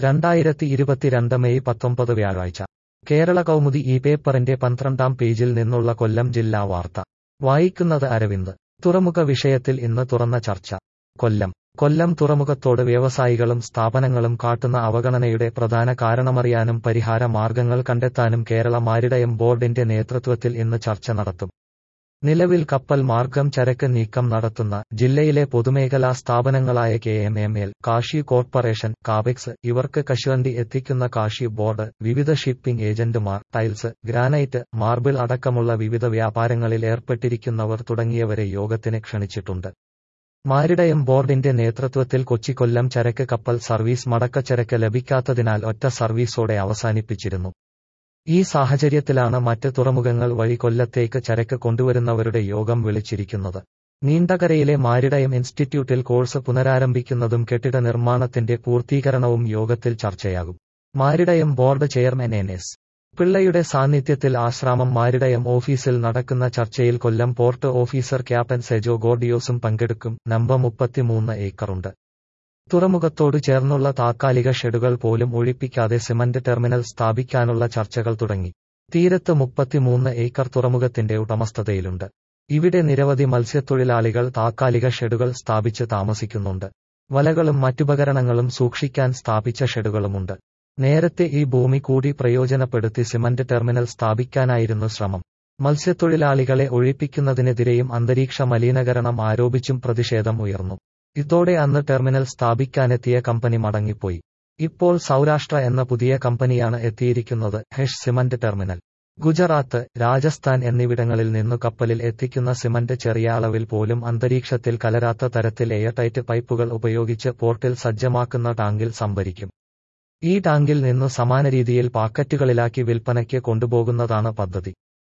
രണ്ടായിരത്തി ഇരുപത്തിരണ്ട് മെയ് പത്തൊമ്പത് വ്യാഴാഴ്ച കേരള കൗമുദി ഈ പേപ്പറിന്റെ പന്ത്രണ്ടാം പേജിൽ നിന്നുള്ള കൊല്ലം ജില്ലാ വാർത്ത വായിക്കുന്നത് അരവിന്ദ് തുറമുഖ വിഷയത്തിൽ ഇന്ന് തുറന്ന ചർച്ച കൊല്ലം കൊല്ലം തുറമുഖത്തോട് വ്യവസായികളും സ്ഥാപനങ്ങളും കാട്ടുന്ന അവഗണനയുടെ പ്രധാന കാരണമറിയാനും പരിഹാര മാർഗങ്ങൾ കണ്ടെത്താനും കേരള മാരിടയം ബോർഡിന്റെ നേതൃത്വത്തിൽ ഇന്ന് ചർച്ച നടത്തും നിലവിൽ കപ്പൽ മാർഗം ചരക്ക് നീക്കം നടത്തുന്ന ജില്ലയിലെ പൊതുമേഖലാ സ്ഥാപനങ്ങളായ K M M L cashew corporation Capex ഇവർക്ക് കശുവണ്ടി എത്തിക്കുന്ന കാഷി ബോർഡ് വിവിധ ഷിപ്പിംഗ് ഏജന്റുമാർ ടൈൽസ് ഗ്രാനൈറ്റ് മാർബിൾ അടക്കമുള്ള വിവിധ വ്യാപാരങ്ങളിൽ ഏർപ്പെട്ടിരിക്കുന്നവർ തുടങ്ങിയവരെ യോഗത്തിന് ക്ഷണിച്ചിട്ടുണ്ട് മാരിടയം ബോർഡിന്റെ നേതൃത്വത്തിൽ കൊച്ചി കൊല്ലം ചരക്ക് കപ്പൽ സർവീസ് മടക്കച്ചരക്ക് ലഭിക്കാത്തതിനാൽ ഒറ്റ സർവീസോടെ അവസാനിപ്പിച്ചിരുന്നു ഈ സാഹചര്യത്തിലാണ് മറ്റ് തുറമുഖങ്ങൾ വഴി കൊല്ലത്തേക്ക് ചരക്ക് കൊണ്ടുവരുന്നവരുടെ യോഗം വിളിച്ചിരിക്കുന്നത് നീണ്ടകരയിലെ മാരിടയം ഇൻസ്റ്റിറ്റ്യൂട്ടിൽ കോഴ്സ് പുനരാരംഭിക്കുന്നതും കെട്ടിട നിർമ്മാണത്തിന്റെ പൂർത്തീകരണവും യോഗത്തിൽ ചർച്ചയാകും maritime board chairman N S പിള്ളയുടെ സാന്നിധ്യത്തിൽ ആശ്രാമം മാരിടയം ഓഫീസിൽ നടക്കുന്ന ചർച്ചയിൽ Kollam port officer captain Sejo ഗോർഡിയോസും പങ്കെടുക്കും നമ്പർ മുപ്പത്തിമൂന്ന് ഏക്കറുണ്ട് തുറമുഖത്തോട് ചേർന്നുള്ള താത്കാലിക ഷെഡുകൾ പോലും ഒഴിപ്പിക്കാതെ സിമന്റ് ടെർമിനൽ സ്ഥാപിക്കാനുള്ള ചർച്ചകൾ തുടങ്ങി തീരത്ത് മുപ്പത്തിമൂന്ന് ഏക്കർ തുറമുഖത്തിന്റെ ഉടമസ്ഥതയിലുണ്ട് ഇവിടെ നിരവധി മത്സ്യത്തൊഴിലാളികൾ താത്കാലിക ഷെഡുകൾ സ്ഥാപിച്ച് താമസിക്കുന്നുണ്ട് വലകളും മറ്റുപകരണങ്ങളും സൂക്ഷിക്കാൻ സ്ഥാപിച്ച ഷെഡുകളുമുണ്ട് നേരത്തെ ഈ ഭൂമി കൂടി പ്രയോജനപ്പെടുത്തി സിമന്റ് ടെർമിനൽ സ്ഥാപിക്കാനായിരുന്നു ശ്രമം മത്സ്യത്തൊഴിലാളികളെ ഒഴിപ്പിക്കുന്നതിനെതിരെയും അന്തരീക്ഷ മലിനീകരണം ആരോപിച്ചും പ്രതിഷേധം ഉയർന്നു ഇതോടെ അന്ന് ടെർമിനൽ സ്ഥാപിക്കാനെത്തിയ കമ്പനി മടങ്ങിപ്പോയി ഇപ്പോൾ സൗരാഷ്ട്ര എന്ന പുതിയ കമ്പനിയാണ് എത്തിയിരിക്കുന്നത് ഹെഷ് സിമന്റ് ടെർമിനൽ ഗുജറാത്ത് രാജസ്ഥാൻ എന്നിവിടങ്ങളിൽ നിന്നു കപ്പലിൽ എത്തിക്കുന്ന സിമന്റ് ചെറിയ അളവിൽ പോലും അന്തരീക്ഷത്തിൽ കലരാത്ത തരത്തിൽ എയർടൈറ്റ് പൈപ്പുകൾ ഉപയോഗിച്ച് പോർട്ടിൽ സജ്ജമാക്കുന്ന ടാങ്കിൽ സംഭരിക്കും ഈ ടാങ്കിൽ നിന്നു സമാന രീതിയിൽ പാക്കറ്റുകളിലാക്കി വിൽപ്പനയ്ക്ക് കൊണ്ടുപോകുന്നതാണ് പദ്ധതി